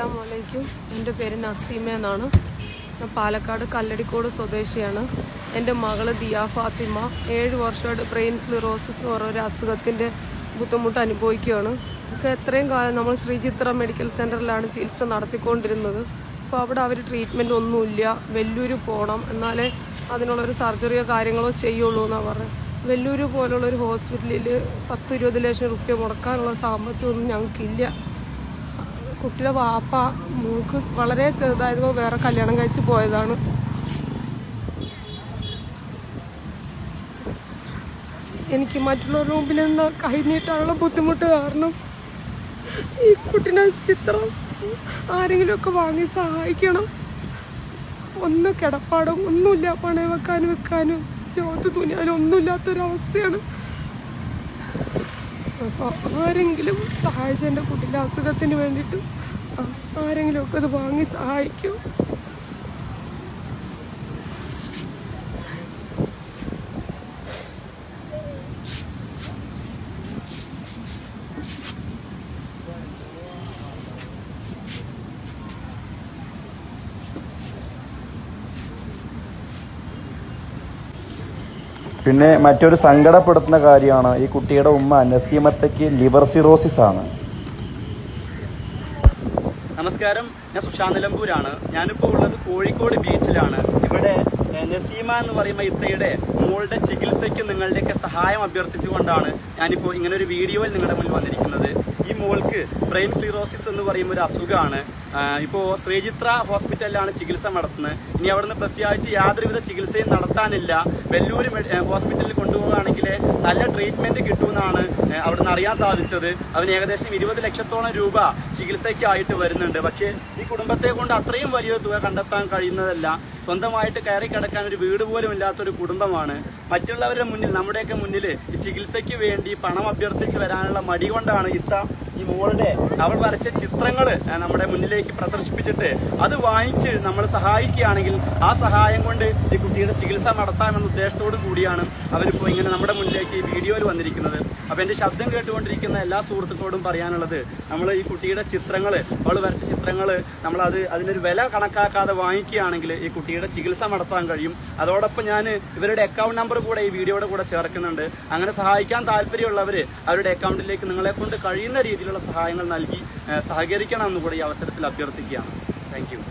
അസ്സലാമു അലൈക്കും എൻ്റെ പേര് നസീമ എന്നാണ് ഞാൻ പാലക്കാട് കല്ലടിക്കോട് സ്വദേശിയാണ് എൻ്റെ മകള് ദിയ ഫാത്തിമ ഏഴ് വർഷമായിട്ട് ബ്രെയിൻ സ്ലിറോസിസ് എന്ന് പറയുന്ന ഒരു അസുഖത്തിൻ്റെ ബുദ്ധിമുട്ട് അനുഭവിക്കുകയാണ് ഒക്കെ എത്രയും കാലം നമ്മൾ ശ്രീചിത്ര മെഡിക്കൽ സെൻറ്ററിലാണ് ചികിത്സ നടത്തിക്കൊണ്ടിരുന്നത് അപ്പോൾ അവിടെ അവർ ട്രീറ്റ്മെൻറ്റ് ഒന്നുമില്ല വെല്ലൂര് പോകണം എന്നാലേ അതിനുള്ളൊരു സർജറിയോ കാര്യങ്ങളോ ചെയ്യുള്ളൂ എന്നാണ് പറഞ്ഞത് വെല്ലൂര് പോലുള്ള ഒരു ഹോസ്പിറ്റലിൽ പത്ത് ഇരുപത് ലക്ഷം റുപ്യ മുടക്കാനുള്ള സാമ്പത്തികമൊന്നും ഞങ്ങൾക്കില്ല കുട്ടിയുടെ വാപ്പ മോൾക്ക് വളരെ ചെറുതായപ്പോൾ വേറെ കല്യാണം കഴിച്ച് പോയതാണ് എനിക്ക് മറ്റുള്ളവരുടെ മുമ്പിൽ നിന്ന് കൈനീട്ടാനുള്ള ബുദ്ധിമുട്ട് കാരണം ഈ കുട്ടീനെ ചിത്രം ആരെങ്കിലുമൊക്കെ വാങ്ങി സഹായിക്കണം ഒന്ന് കിടപ്പാടും ഒന്നുമില്ല പണയം വെക്കാനും വെക്കാനും ലോത്ത് തുനിയാനും ഒന്നുമില്ലാത്തൊരവസ്ഥയാണ് അപ്പോൾ ആരെങ്കിലും സഹായിച്ച എൻ്റെ കുട്ടിൻ്റെ അസുഖത്തിന് വേണ്ടിയിട്ട് ആ- ആരെങ്കിലും ഒക്കെ അത് വാങ്ങി സഹായിക്കും പിന്നെ മറ്റൊരു സങ്കടപ്പെടുത്തുന്ന കാര്യമാണ് ഈ കുട്ടിയുടെ ഉമ്മ നസീമത്തയ്ക്ക് ലിവർ സിറോസിസ് ആണ് നമസ്കാരം ഞാൻ സുശാന്ത് നിലമ്പൂരാണ് ഞാനിപ്പോൾ ഉള്ളത് കോഴിക്കോട് ബീച്ചിലാണ് ഇവിടെ ഏഹ്, നസീമ എന്ന് പറയുമ്പോൾ ഇത്തയുടെ മോളുടെ ചികിത്സയ്ക്ക് നിങ്ങളുടെയൊക്കെ സഹായം അഭ്യർത്ഥിച്ചുകൊണ്ടാണ് ഞാനിപ്പോൾ ഇങ്ങനെ ഒരു വീഡിയോയിൽ നിങ്ങളുടെ മുന്നിൽ വന്നിരിക്കുന്നത് ഈ മോൾക്ക് ബ്രെയിൻ ക്ലീറോസിസ് എന്ന് പറയുന്ന ഒരു അസുഖമാണ് ഇപ്പോൾ ശ്രീചിത്ര ഹോസ്പിറ്റലിലാണ് ചികിത്സ നടത്തുന്നത് ഇനി അവിടുന്ന് പ്രത്യേകിച്ച് യാതൊരുവിധ ചികിത്സയും നടത്താനില്ല വെല്ലൂർ മെ- ഏഹ്, ഹോസ്പിറ്റലിൽ കൊണ്ടുപോവുകയാണെങ്കിൽ നല്ല ട്രീറ്റ്മെന്റ് കിട്ടുമെന്നാണ് ഏഹ്, അവിടുന്ന് അറിയാൻ സാധിച്ചത് അവന് ഏകദേശം ഇരുപത് ലക്ഷത്തോളം രൂപ ചികിത്സയ്ക്കായിട്ട് വരുന്നുണ്ട് പക്ഷേ ഈ കുടുംബത്തെ കൊണ്ട് അത്രയും വലിയൊരു തുക കണ്ടെത്താൻ കഴിയുന്നതല്ല സ്വന്തമായിട്ട് കയറി കിടക്കാൻ ഒരു വീട് പോലും ഇല്ലാത്തൊരു കുടുംബമാണ് മറ്റുള്ളവരുടെ മുന്നിൽ നമ്മുടെയൊക്കെ മുന്നിൽ ഈ ചികിത്സയ്ക്ക് വേണ്ടി പണം അഭ്യർത്ഥിച്ച് വരാനുള്ള മടി കൊണ്ടാണ് ഇത്ത ഈ മോളുടെ അവൾ വരച്ച ചിത്രങ്ങൾ നമ്മുടെ മുന്നിലേക്ക് പ്രദർശിപ്പിച്ചിട്ട് അത് വാങ്ങിച്ച് നമ്മൾ സഹായിക്കുകയാണെങ്കിൽ ആ സഹായം കൊണ്ട് ഈ കുട്ടിയുടെ ചികിത്സ നടത്താമെന്ന ഉദ്ദേശത്തോടു കൂടിയാണ് അവരിപ്പോൾ ഇങ്ങനെ നമ്മുടെ മുന്നിലേക്ക് ഈ വീഡിയോയിൽ വന്നിരിക്കുന്നത് അപ്പോൾ എൻ്റെ ശബ്ദം കേട്ടുകൊണ്ടിരിക്കുന്ന എല്ലാ സുഹൃത്തുക്കളോടും പറയാനുള്ളത് നമ്മൾ ഈ കുട്ടിയുടെ ചിത്രങ്ങൾ അവൾ വരച്ച ചിത്രങ്ങൾ നമ്മളത് അതിനൊരു വില കണക്കാക്കാതെ വാങ്ങിക്കുകയാണെങ്കിൽ ഈ കുട്ടിയുടെ ചികിത്സ നടത്താൻ കഴിയും അതോടൊപ്പം ഞാൻ ഇവരുടെ അക്കൗണ്ട് നമ്പർ കൂടെ ഈ വീഡിയോയുടെ കൂടെ ചേർക്കുന്നുണ്ട് അങ്ങനെ സഹായിക്കാൻ താല്പര്യമുള്ളവർ അവരുടെ അക്കൗണ്ടിലേക്ക് നിങ്ങളെ കൊണ്ട് കഴിയുന്ന രീതിയിലുള്ള സഹായങ്ങൾ നൽകി ഏഹ്, സഹകരിക്കണം എന്ന് കൂടെ ഈ അവസരത്തിൽ അഭ്യർത്ഥിക്കുകയാണ് താങ്ക്